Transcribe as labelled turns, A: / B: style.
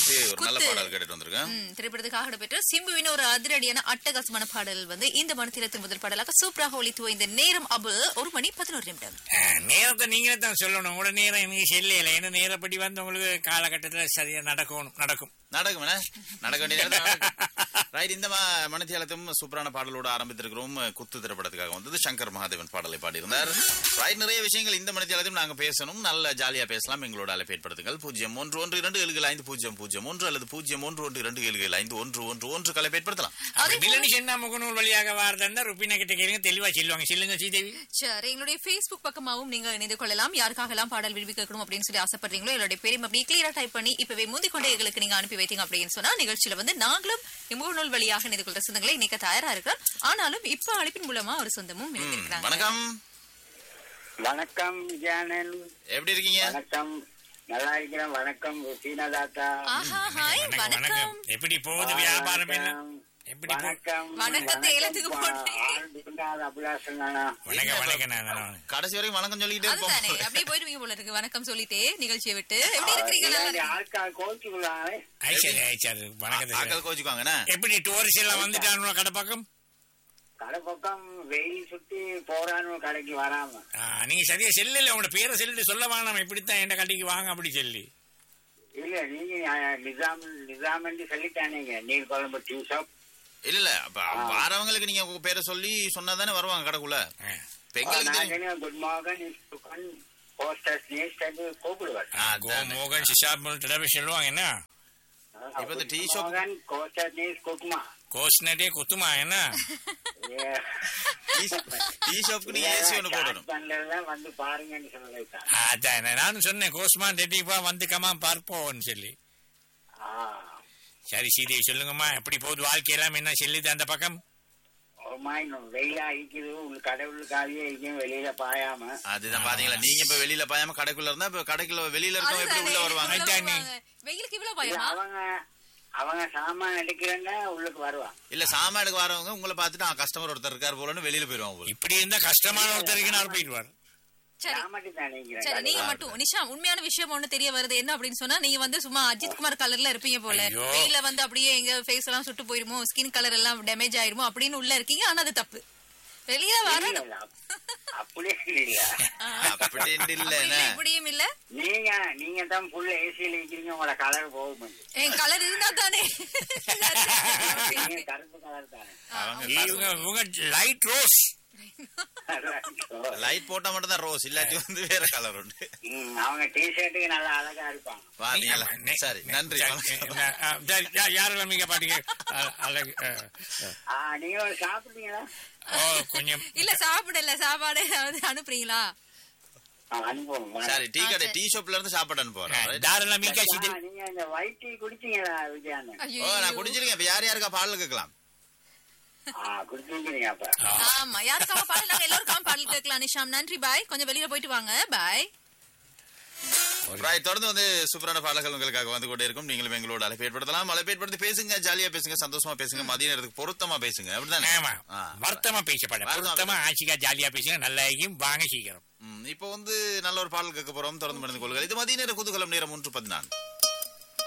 A: அடுத்து ஒரு நல்ல
B: குத்து.
A: பாடல் கேட்டுட்டு வந்திருக்கேன்
B: ம், திரைப்படத்துக்காக இடம்பெற்ற சிம்புவின் ஒரு அதிரடியான அட்டகாசமான பாடல் வந்து இந்த மனத்திரத்தின் முதல் பாடலாக சூப்பராக ஒலித்துவ இந்த நேரம் அபு ஒரு மணி பதினோரு நிமிடம்
C: அஹ், நேரத்தை நீங்களே தான் சொல்லணும் உங்களோட நேரம் எனக்கு செல்லையில ஏன்னா நேரப்படி வந்து உங்களுக்கு காலகட்டத்துல சரியா நடக்கணும் நடக்கும்
A: நடக்கும் என்ன? நடக்க வேண்டிய நேரத்துல நடக்கும். ரைட் இந்த ம- மணித்தியாலத்தும் சூப்பரான பாடலோடு ஆரம்பித்திருக்கிறோம் குத்து திரைப்படத்துக்காக வந்தது சங்கர் மகாதேவன் பாடலை பாடியிருந்தார் ரைட் நிறைய விஷயங்கள் இந்த மணித்தியாலத்தையும் நாங்க பேசணும் நல்ல ஜாலியா பேசலாம் எங்களோட அழைப்பு ஏற்படுத்துங்கள் பூஜ்ஜியம் ஒன்று ஒன்று இரண்டு ஏழு ஐந்து பூஜ்ஜியம் பூஜ்ஜியம் ஒன்று அல்லது பூஜ்ஜியம் ஒன்று ஒன்று இரண்டு ஏழு ஐந்து ஒன்று ஒன்று ஒன்று கலைப்பு ஏற்படுத்தலாம்
B: அதே போல-
C: வில்லனி சென்னா முகநூல் வழியாக வாரதா ருப்பினா கிட்ட கேளுங்க தெளிவா சொல்லுவாங்க சொல்லுங்க ஸ்ரீதேவி
B: சரி எங்களுடைய Facebook பக்கமாவும் நீங்க இணைந்து கொள்ளலாம் யாருக்காகலாம் பாடல் விரும்பி கேட்கணும் அப்படின்னு சொல்லி ஆசைப்படுறீங்களோ எங்களுடைய பேரையும் அப்படியே கிளியரா டைப் பண்ணி இப்பவே முந்திக் கொண்டே எங்களுக்கு நீங்க அனுப்பி வைத்தீங்க அப்படின்னு சொன்னா நிகழ்ச்சியில வந்து நாங்களும் முகநூல் வழியாக இணைந்து கொள்ற சொந்தங்களை இன்னைக்கு தயாரா இருக்கிறோம் ஆனாலும் இப்ப அழைப்பின் மூலமா ஒரு சொந்தமும்
A: ம்,
B: இணைந்திருக்கிறாங்க
A: வணக்கம்
D: வணக்கம் ஜானன்
A: எப்படி இருக்கீங்க
D: வணக்கம் நல்லா இருக்கிறேன் வணக்கம் சீனதாத்தா
B: ஆஹா ஹாய்
C: வணக்கம் வணக்கம்
B: வணக்கம்
C: எப்படி போகுது வியாபாரம் என்ன எப்படி போ-
D: வணக்கம்
B: வணக்கத்தை எழுத்துக்கு போட்டேன்.
D: அபிலாஷன் தானா
C: வணக்கம் வணக்கம் நான் நான்
A: கடைசி வரைக்கும் வணக்கம் சொல்லிக்கிட்டே
B: அதுதானே
A: இருப்போம்
B: அப்படியே போயிடுவீங்க போல இருக்கு வணக்கம் சொல்லிட்டே நிகழ்ச்சியை விட்டு எப்படி இருக்கிறீங்க நல்லா இருக்கீங்களா?
D: ஆட்கால் கோச்சுக்குள்ளாங்க
C: ஐச்சாரு ஐச்சாரு வணக்கம்
A: ஆக்கள் கோச்சுக்குவாங்க என்ன?
C: எப்படி டூரிஸ்ட் எல்லாம் வந்துட்டானுவா கடை பக்கம்
D: கடை பக்கம் வெயில் சுத்தி போறான்னு கடைக்கு வராம
C: ஆ, நீங்க சரியா செல்லுல உங்களோட பேரை சொல்லிட்டு சொல்ல வேணாம் இப்படித்தான் என் கடைக்கு வாங்க அப்படி சொல்லி
D: இல்ல நீங்க அஹ், நிசாம் நிசாம் என்று சொல்லிட்டானீங்க நீர் குழம்பு டீ ஷாப்
A: இல்ல இல்ல அப்ப வரவங்களுக்கு நீங்க உங்க பேரை சொல்லி சொன்னாதானே வருவாங்க கடைக்குள்ள
C: ஆ.
A: இப்ப எங்களுக்கு தெரியும்.
D: குட் மார்கன் துக்கான் போஸ்டர்ஸ் நேஸ்ட் கூப்பிடுவார்
A: ஆ,
C: கோ
A: அதானே.
C: மோகன் சிஷாப் டெலிவிஷன் சொல்லுவாங்க என்ன
A: இப்ப இந்த tea shop-
D: கோஸ்டர் நேஸ் குக்மா
C: கோஸ்னட்டே குத்துமா என்ன
A: டீ- டீ ஷாப்புக்கு நீங்க ஏசி ஒண்ணு போடணும்
D: பண்ணலாம் வந்து பாருங்கன்னு சொல்லிட்டான்
C: ஆ, அதான் நானும் சொன்னேன் கோஸ்மான் ரெட்டிப்பா வந்துக்கமா பார்ப்போம்னு சொல்லி
D: ஆ
C: சரி சீதை சொல்லுங்கம்மா எப்படி போகுது வாழ்க்கையெல்லாம் என்ன சொல்லுது அந்த பக்கம்
D: ஒருமா இன்னும் வெயிலா அடிக்குது உங்க கடவுளுக்காகவே எங்கேயும் வெளியில பாயாம
A: அதுதான் பாத்தீங்களா நீங்க இப்ப வெளியில பாயாம கடைக்குள்ள இருந்தா இப்ப கடைக்குள்ள வெளியில இருக்கவங்க எப்படி உள்ள
B: அதுதானே,
A: வருவாங்க
B: இவ்வளவு
C: அதானே.
B: வருவாங்க. வெயிலுக்கு இவ்வளவு
D: இது
B: பயமா
D: அவங்க அவங்க சாமான் எடுக்கிறேன்னா உள்ளுக்கு வருவான்
A: இல்ல சாமானுக்கு வரவங்க உங்களை பார்த்துட்டு கஸ்டமர் ஒருத்தர் இருக்காரு போலன்னு வெளியில போயிருவாங்க போல.
C: இப்படி இருந்தா கஷ்டமான ஒருத்தருக்கு நாள் போயிடுவார்
B: சரி
D: சாமாட்டி தான் நினைக்கிறேன்
B: சரி நீங்க மட்டும் நிஷா உண்மையான விஷயம் ஒண்ணு தெரிய வருது என்ன அப்படின்னு சொன்னா நீங்க வந்து சும்மா அஜித் குமார் கலர்ல இருப்பீங்க போல
C: ஐயோ.
B: வெயில வந்து அப்படியே எங்க ஃபேஸ் எல்லாம் சுட்டு போயிருமோ ஸ்கின் கலர் எல்லாம் டேமேஜ் ஆயிருமோ அப்படின்னு உள்ள இருக்கீங்க ஆனா அது தப்பு வெளியே வரணும்
D: இல்ல, அப்படியே இல்ல
A: அப்படி இல்ல
B: அப்படி
A: என்ன?
B: இல்ல, இப்படியும் இல்ல
D: நீங்க நீங்க தான் ஃபுல் ஏசியில இருக்கிறீங்க உங்களோட கலர் போகும்
B: என் கலர் இருந்தா தானே
D: நீங்க கருப்பு கலர் தானே
A: அவங்க
C: இவங்க இவங்க லைட் ரோஸ்
A: லைட் போட்டா மட்டும் தான் ரோஸ் இல்லாட்டி வந்து வேற கலர் உண்டு
D: ம், அவங்க டிஷர்ட்டுக்கு நல்லா அழகா இருப்பாங்க
A: பாத்தீங்களா சரி நன்றி வணக்கம்.
C: யாரெல்லாம் நீங்க பாத்தீங்க அ- அழகு அ, அ.
D: ஆ, நீங்க ஒரு சாப்பிட்டீங்களா
C: ஓ கொஞ்சம்
B: இல்ல சாப்பிடல சாப்பாடு ஏதாவது அனுப்புறீங்களா
D: ஆ, அனுப்புவோம்
A: சரி டீ
B: ஆ,
A: கடை
B: சரி.
A: டீ ஷாப்ல இருந்து சாப்பாடு அனுப்புறோம் right?
C: தாரெல்லாம் மீக்கா
D: ஆ,
C: சீட்டு
D: நீங்க இந்த ஒயிட் டீ குடிச்சீங்களா விஜயானன்
B: ஐயோ
A: ஓ நான் குடிச்சிருக்கேன் இப்ப யார் யாருக்கா பாடல் கேட்கலாம்
D: ஆ குடிச்சிருக்கீங்க அப்ப
B: ஆமா யாருக்காக பாடல் நாங்க எல்லாருக்காக பாடல் கேட்கலாம் நிஷாம் நன்றி பாய் கொஞ்சம் வெளியில போயிட்டு வாங்க பாய்
A: Right, தொடர்ந்து வந்து சூப்பரான பாடல்கள் உங்களுக்காக வந்து கொண்டே இருக்கும் நீங்களும் எங்களோட அழைப்பு ஏற்படுத்தலாம் அழைப்பு ஏற்படுத்தி பேசுங்க ஜாலியா பேசுங்க சந்தோஷமா பேசுங்க மதிய நேரத்துக்கு பொருத்தமா பேசுங்க அப்படிதானே
C: ஆமா
A: ஆ.
C: வருத்தமா பேசப்பட
A: வருத்தமா
C: வருத்தமா ஆட்சிக்கா ஜாலியா பேசுங்க நல்லா இருக்கும் வாங்க சீக்கிரம்
A: ம், இப்போ வந்து நல்ல ஒரு பாடல் கேட்க போறோம் தொடர்ந்து மனித கொள்கைகள் இது மதிய நேர குதூகலம் நேரம் ஒன்று பதினான்கு